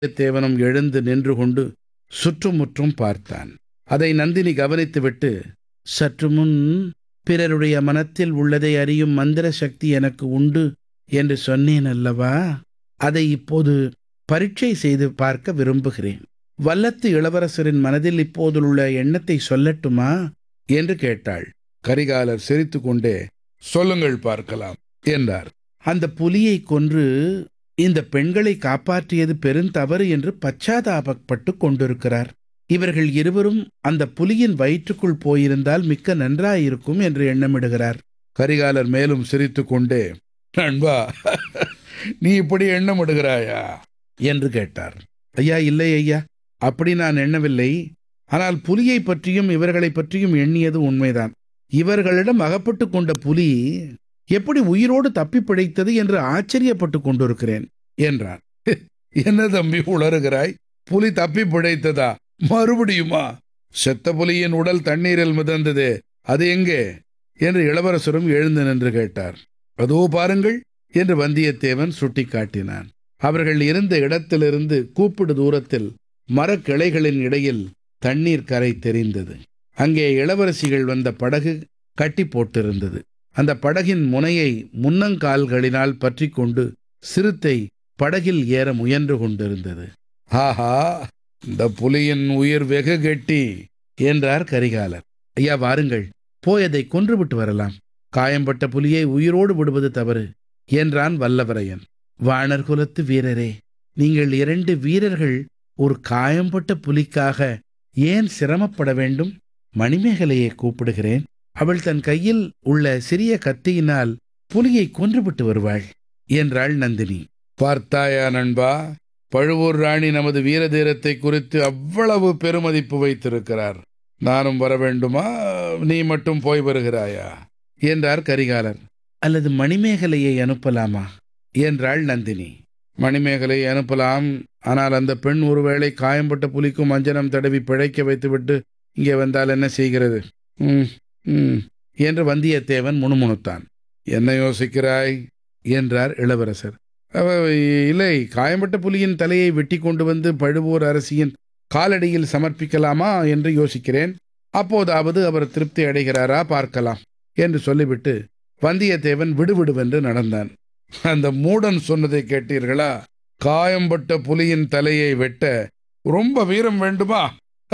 வந்தியத்தேவனும் எழுந்து நின்று கொண்டு சுற்றுமுற்றும் பார்த்தான் அதை நந்தினி கவனித்துவிட்டு சற்று முன் பிறருடைய மனத்தில் உள்ளதை அறியும் மந்திர சக்தி எனக்கு உண்டு என்று சொன்னேன் அல்லவா அதை இப்போது பரீட்சை செய்து பார்க்க விரும்புகிறேன் வல்லத்து இளவரசரின் மனதில் இப்போதுள்ள எண்ணத்தை சொல்லட்டுமா என்று கேட்டாள் கரிகாலர் சிரித்துக்கொண்டே சொல்லுங்கள் பார்க்கலாம் என்றார் அந்த புலியை கொன்று இந்த பெண்களை காப்பாற்றியது பெருந்தவறு என்று பச்சாதாபப்பட்டு கொண்டிருக்கிறார் இவர்கள் இருவரும் அந்த புலியின் வயிற்றுக்குள் போயிருந்தால் மிக்க நன்றாயிருக்கும் என்று எண்ணமிடுகிறார் கரிகாலர் மேலும் சிரித்துக்கொண்டே நண்பா நீ இப்படி எண்ணமிடுகிறாயா என்று கேட்டார் ஐயா இல்லை ஐயா அப்படி நான் எண்ணவில்லை ஆனால் புலியை பற்றியும் இவர்களை பற்றியும் எண்ணியது உண்மைதான் இவர்களிடம் அகப்பட்டு கொண்ட புலி எப்படி உயிரோடு தப்பி பிழைத்தது என்று ஆச்சரியப்பட்டு கொண்டிருக்கிறேன் என்றான் என்ன தம்பி உளறுகிறாய் புலி தப்பி பிழைத்ததா மறுபடியுமா செத்த புலியின் உடல் தண்ணீரில் மிதந்தது அது எங்கே என்று இளவரசரும் எழுந்து நின்று கேட்டார் அதோ பாருங்கள் என்று வந்தியத்தேவன் சுட்டிக்காட்டினான் அவர்கள் இருந்த இடத்திலிருந்து கூப்பிடு தூரத்தில் மரக்கிளைகளின் இடையில் தண்ணீர் கரை தெரிந்தது அங்கே இளவரசிகள் வந்த படகு கட்டி போட்டிருந்தது அந்த படகின் முனையை முன்னங்கால்களினால் பற்றி கொண்டு சிறுத்தை படகில் ஏற முயன்று கொண்டிருந்தது ஆஹா இந்த புலியின் உயிர் வெகு கெட்டி என்றார் கரிகாலர் ஐயா வாருங்கள் போய் அதை கொன்றுவிட்டு வரலாம் காயம்பட்ட புலியை உயிரோடு விடுவது தவறு என்றான் வல்லவரையன் வாணர் குலத்து வீரரே நீங்கள் இரண்டு வீரர்கள் ஒரு காயம்பட்ட புலிக்காக ஏன் சிரமப்பட வேண்டும் மணிமேகலையை கூப்பிடுகிறேன் அவள் தன் கையில் உள்ள சிறிய கத்தியினால் புலியை கொன்றுவிட்டு வருவாள் என்றாள் நந்தினி பார்த்தாயா நண்பா பழுவூர் ராணி நமது வீரதீரத்தை குறித்து அவ்வளவு பெருமதிப்பு வைத்திருக்கிறார் நானும் வர வேண்டுமா நீ மட்டும் போய் வருகிறாயா என்றார் கரிகாலர் அல்லது மணிமேகலையை அனுப்பலாமா என்றாள் நந்தினி மணிமேகலை அனுப்பலாம் ஆனால் அந்த பெண் ஒருவேளை காயம்பட்ட புலிக்கும் அஞ்சனம் தடவி பிழைக்க வைத்துவிட்டு இங்கே வந்தால் என்ன செய்கிறது ம் ம் என்று வந்தியத்தேவன் முணுமுணுத்தான் என்ன யோசிக்கிறாய் என்றார் இளவரசர் அவ இல்லை காயம்பட்ட புலியின் தலையை வெட்டி கொண்டு வந்து பழுவூர் அரசியின் காலடியில் சமர்ப்பிக்கலாமா என்று யோசிக்கிறேன் அப்போதாவது அவர் திருப்தி அடைகிறாரா பார்க்கலாம் என்று சொல்லிவிட்டு வந்தியத்தேவன் விடுவிடுவென்று நடந்தான் அந்த மூடன் சொன்னதை கேட்டீர்களா காயம்பட்ட புலியின் தலையை வெட்ட ரொம்ப வீரம் வேண்டுமா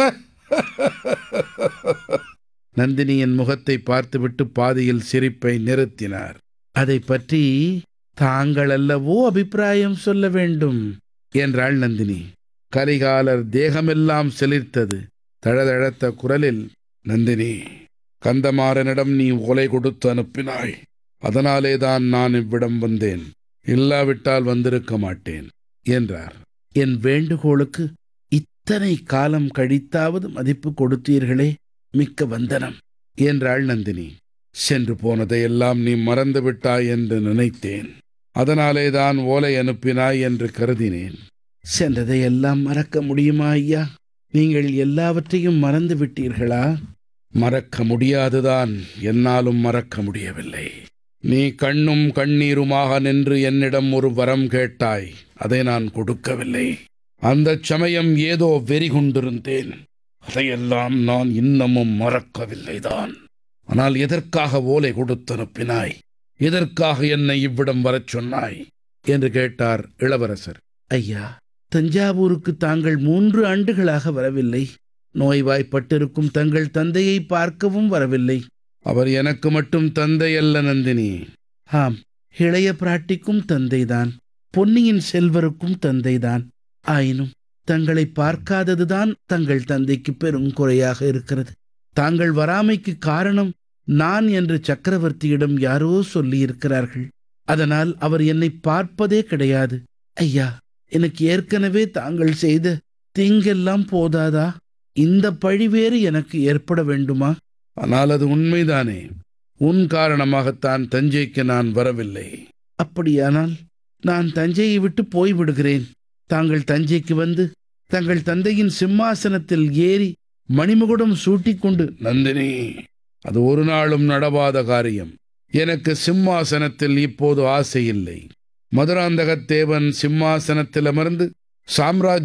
நந்தினியின் முகத்தை பார்த்துவிட்டு பாதியில் சிரிப்பை நிறுத்தினார் அதை பற்றி தாங்கள் அல்லவோ அபிப்பிராயம் சொல்ல வேண்டும் என்றாள் நந்தினி கரிகாலர் தேகமெல்லாம் செலிர்த்தது தழதழத்த குரலில் நந்தினி கந்தமாறனிடம் நீ ஓலை கொடுத்து அனுப்பினாய் அதனாலேதான் நான் இவ்விடம் வந்தேன் இல்லாவிட்டால் வந்திருக்க மாட்டேன் என்றார் என் வேண்டுகோளுக்கு இத்தனை காலம் கழித்தாவது மதிப்பு கொடுத்தீர்களே மிக்க வந்தனம் என்றாள் நந்தினி சென்று போனதையெல்லாம் நீ மறந்து விட்டாய் என்று நினைத்தேன் அதனாலேதான் ஓலை அனுப்பினாய் என்று கருதினேன் சென்றதையெல்லாம் மறக்க முடியுமா ஐயா நீங்கள் எல்லாவற்றையும் மறந்து விட்டீர்களா மறக்க முடியாதுதான் என்னாலும் மறக்க முடியவில்லை நீ கண்ணும் கண்ணீருமாக நின்று என்னிடம் ஒரு வரம் கேட்டாய் அதை நான் கொடுக்கவில்லை அந்த சமயம் ஏதோ வெறி கொண்டிருந்தேன் அதையெல்லாம் நான் இன்னமும் மறக்கவில்லைதான் ஆனால் எதற்காக ஓலை கொடுத்து அனுப்பினாய் எதற்காக என்னை இவ்விடம் வரச் சொன்னாய் என்று கேட்டார் இளவரசர் ஐயா தஞ்சாவூருக்கு தாங்கள் மூன்று ஆண்டுகளாக வரவில்லை நோய்வாய்ப்பட்டிருக்கும் தங்கள் தந்தையை பார்க்கவும் வரவில்லை அவர் எனக்கு மட்டும் தந்தை அல்ல நந்தினி ஆம் இளைய பிராட்டிக்கும் தந்தைதான் பொன்னியின் செல்வருக்கும் தந்தைதான் ஆயினும் தங்களை பார்க்காததுதான் தங்கள் தந்தைக்கு பெரும் குறையாக இருக்கிறது தாங்கள் வராமைக்கு காரணம் நான் என்று சக்கரவர்த்தியிடம் யாரோ சொல்லியிருக்கிறார்கள் அதனால் அவர் என்னை பார்ப்பதே கிடையாது ஐயா எனக்கு ஏற்கனவே தாங்கள் செய்த தீங்கெல்லாம் போதாதா இந்த பழி வேறு எனக்கு ஏற்பட வேண்டுமா ஆனால் அது உண்மைதானே உன் காரணமாகத்தான் தஞ்சைக்கு நான் வரவில்லை அப்படியானால் நான் தஞ்சையை விட்டு போய்விடுகிறேன் தாங்கள் தஞ்சைக்கு வந்து தங்கள் தந்தையின் சிம்மாசனத்தில் ஏறி மணிமுகுடம் சூட்டிக்கொண்டு நந்தினி அது ஒரு நாளும் நடவாத காரியம் எனக்கு சிம்மாசனத்தில் இப்போது ஆசை இல்லை மதுராந்தகத்தேவன் சிம்மாசனத்தில் அமர்ந்து சாம்ராஜ்